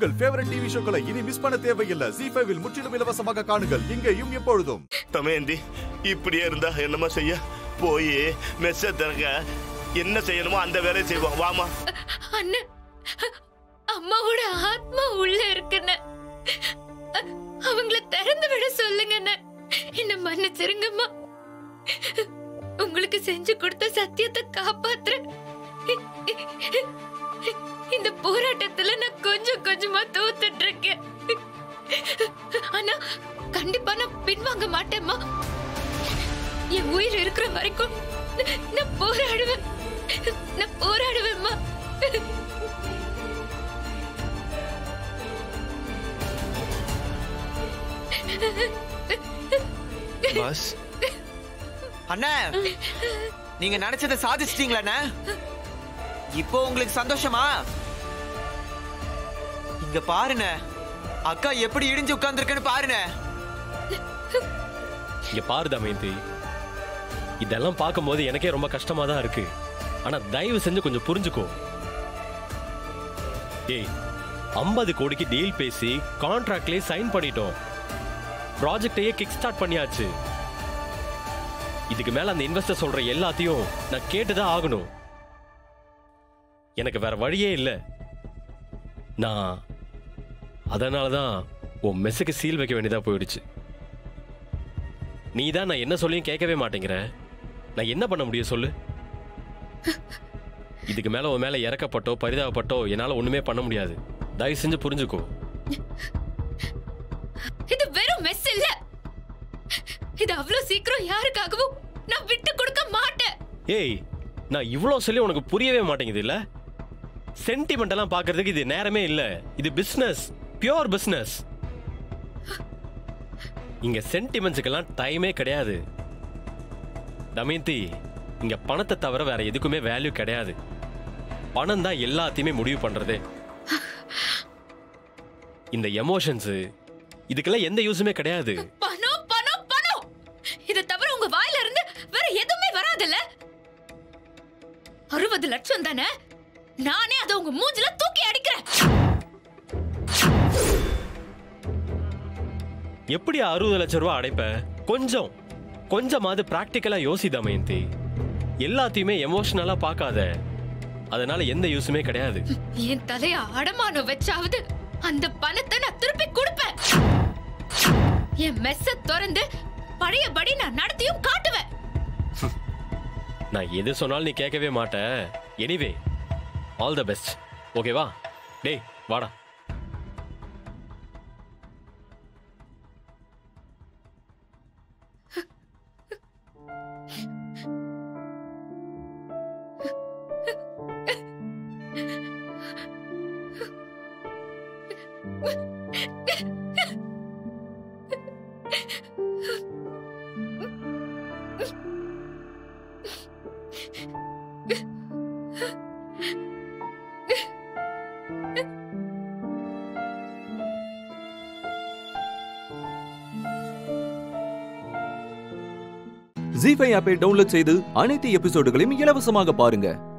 உங்கள் favourite TV ஷோக்களை இனி miss பண்ண தேவையில்லை ஜி ஃபைவில் முற்றிலும் இலவசமாக காணுங்கள் இங்கேயும் எப்பொழுதும் தமயந்தி இப்படியே இருந்தா என்னமா செய்ய போய் மெஸ்ஸ திறக்க என்ன செய்யணுமோ அந்த வேலையை செய்வோம் வாமா அண்ணன் அம்மாவோட ஆத்மா உள்ள இருக்குன்னு அவங்கள திறந்து விட சொல்லுங்கண்ணே என்ன மன்னிச்சிருங்கம்மா உங்களுக்கு செஞ்சு கொடுத்த சத்தியத்தை காப்பாத்துற இந்த போராட்டத்துல நான் கொஞ்சம் கொஞ்சமா தோத்துட்டு இருக்கேன் ஆனா கண்டிப்பா நான் பின்வாங்க மாட்டேம்மா என் உயிர் இருக்கிற வரைக்கும் நான் போராடுவேன் நான் போராடுவேம்மா பாஸ் அண்ணா நீங்க நினைச்சதை சாதிச்சிட்டீங்களா அண்ணா இப்போ உங்களுக்கு சந்தோஷமா இங்க பாருண்ண அக்கா எப்படி இடிஞ்சு உட்கார்ந்துருக்குன்னு பாருண்ண இங்க பாரு தமயந்தி இதெல்லாம் பார்க்கும்போது எனக்கே ரொம்ப கஷ்டமா தான் இருக்கு ஆனா தயவு செஞ்சு கொஞ்சம் புரிஞ்சுக்கோ ஏய் ஐம்பது கோடிக்கு டீல் பேசி கான்ட்ராக்ட்லயே சைன் பண்ணிட்டோம் ப்ராஜெக்டையே கிக் ஸ்டார்ட் பண்ணியாச்சு இதுக்கு மேல அந்த இன்வெஸ்டர் சொல்ற எல்லாத்தையும் நான் கேட்டுதான் ஆகணும் எனக்கு வேற வழியே இல்லை நான் அதனால தான் உன் மெஸ்ஸுக்கு சீல் வைக்க வேண்டியதா போயிடுச்சு நீ தான் நான் என்ன சொல்லியும் கேட்கவே மாட்டேங்கிற நான் என்ன பண்ண முடியும் சொல்லு இதுக்கு மேல உன் மேல இறக்கப்பட்டோ பரிதாபப்பட்டோ என்னால ஒண்ணுமே பண்ண முடியாது தயவு செஞ்சு புரிஞ்சுக்கோ இது வெறும் மெஸ் இல்ல இது அவ்வளவு சீக்கிரம் யாருக்காகவும் நான் விட்டு கொடுக்க மாட்டேன் ஏய் நான் இவ்வளோ சொல்லி உனக்கு புரியவே மாட்டேங்குது இல்ல சென்டிமெண்ட் எல்லாம் பார்க்கிறதுக்கு இது நேரமே இல்ல இது பிசினஸ் பியோர் பிசினஸ் இங்க சென்டிமெண்ட்ஸுக்கெல்லாம் டைமே கிடையாது தமயந்தி இங்க பணத்தை தவிர வேற எதுக்குமே வேல்யூ கிடையாது பணம் தான் எல்லாத்தையுமே முடிவு பண்றதே இந்த எமோஷன்ஸ் இதுக்கெல்லாம் எந்த யூஸுமே கிடையாது பணம் பணம் பணம் இத தவிர உங்க வாயில இருந்து வேற எதுவுமே வராதுல்ல அறுபது லட்சம் தானே நானே அதை உங்க மூஞ்சில தூக்கி அடிக்கிறேன் எப்படி அறுபது லட்சம் ரூபாய் அடைப்ப கொஞ்சம் கொஞ்சமாவது பிராக்டிக்கலா யோசி தமயந்தி எல்லாத்தையுமே எமோஷனலா பார்க்காத அதனால எந்த யூஸுமே கிடையாது என் தலைய அடமானம் வச்சாவது அந்த பணத்தை நான் திருப்பி கொடுப்பேன் என் மெஸ்ஸ திறந்து பழையபடி நான் நடத்தியும் காட்டுவேன் நான் எது சொன்னாலும் நீ கேட்கவே மாட்ட எனிவே ஆல் த பெஸ்ட் ஓகேவா டேய் வாடா ஜி ஃபைவ் ஆப்பை டவுன்லோட் செய்து அனைத்து எபிசோடுகளையும் இலவசமாக பாருங்க